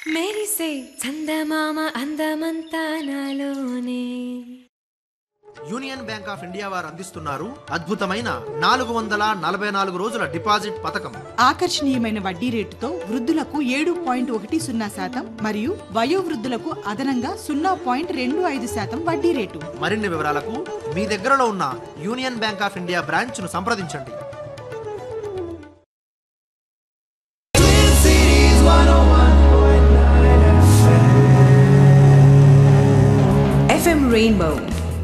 మెరిసే చందమామ అందమంతా నాలోనే యూనియన్ బ్యాంక్ ఆఫ్ ఇండియా వారు అందిస్తున్నారు అద్భుతమైన నాలుగు వందల నలభై నాలుగు రోజుల డిపాజిట్ పథకం ఆకర్షణీయమైన వడ్డీ రేటుతో వృద్ధులకు ఏడు పాయింట్ ఒకటి సున్నా శాతం మరియు వయోవృద్ధులకు అదనంగా సున్నా పాయింట్ రెండు ఐదు శాతం వడ్డీ రేటు మరిన్ని వివరాలకు మీ దగ్గరలో ఉన్న యూనియన్ బ్యాంక్ ఆఫ్ ఇండియా బ్రాంచ్ను సంప్రదించండి FM Rainbow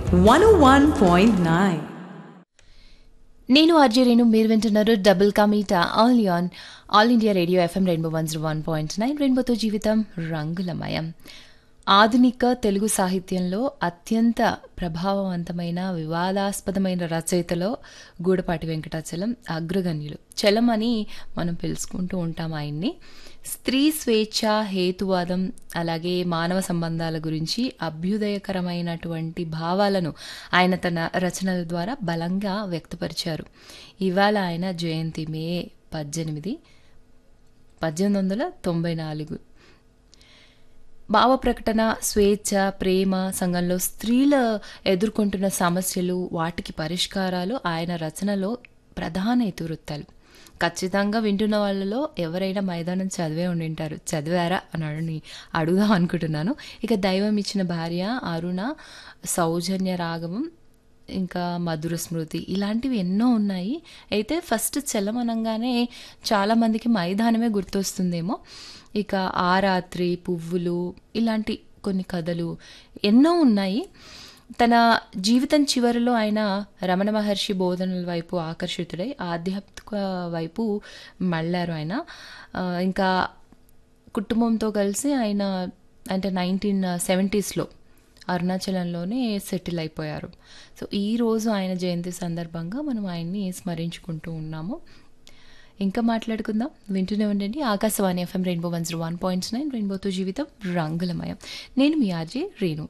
101.9. నేను ఆర్జే రేణు మీరు వింటున్నారు డబుల్ కమీటా all on all India radio FM rainbow one zero one point nine రెయిన్బోతో జీవితం రంగులమయం ఆధునిక తెలుగు సాహిత్యంలో అత్యంత ప్రభావవంతమైన వివాదాస్పదమైన రచయితలో గూడపాటి వెంకటాచలం అగ్రగణ్యులు చలం అని మనం పిలుచుకుంటూ ఉంటాం ఆయన్ని స్త్రీ స్వేచ్ఛ హేతువాదం అలాగే మానవ సంబంధాల గురించి అభ్యుదయకరమైనటువంటి భావాలను ఆయన తన రచనల ద్వారా బలంగా వ్యక్తపరిచారు ఇవాళ ఆయన జయంతి మే పద్దెనిమిది పద్దెనిమిది వందల తొంభై నాలుగు భావ ప్రకటన స్వేచ్ఛ ప్రేమ సంఘంలో స్త్రీల ఎదుర్కొంటున్న సమస్యలు వాటికి పరిష్కారాలు ఆయన రచనలో ప్రధాన ఇతివృత్తాలు ఖచ్చితంగా వింటున్న వాళ్ళలో ఎవరైనా మైదానం చదివే ఉండింటారు చదివారా అని అడని అడుగుదాం అనుకుంటున్నాను ఇక దైవం ఇచ్చిన భార్య అరుణ సౌజన్య రాగవం ఇంకా మధుర స్మృతి ఇలాంటివి ఎన్నో ఉన్నాయి అయితే ఫస్ట్ చలమనంగానే చాలామందికి మైదానమే గుర్తొస్తుందేమో ఇక ఆ రాత్రి పువ్వులు ఇలాంటి కొన్ని కథలు ఎన్నో ఉన్నాయి తన జీవితం చివరిలో ఆయన రమణ మహర్షి బోధనల వైపు ఆకర్షితుడై ఆధ్యాత్మిక వైపు మళ్ళారు ఆయన ఆ, ఇంకా కుటుంబంతో కలిసి ఆయన అంటే నైన్టీన్ సెవెంటీస్లో అరుణాచలంలోనే సెటిల్ అయిపోయారు సో ఈ రోజు ఆయన జయంతి సందర్భంగా మనం ఆయన్ని స్మరించుకుంటూ ఉన్నాము ఇంకా మాట్లాడుకుందాం వింటూనే ఉండండి Akashvani FM rainbow one zero one point nine రెయిన్బోతో జీవితం రంగులమయం నేను మీ ఆర్జే రేణు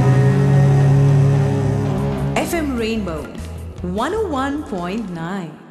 FM Rainbow 101.9.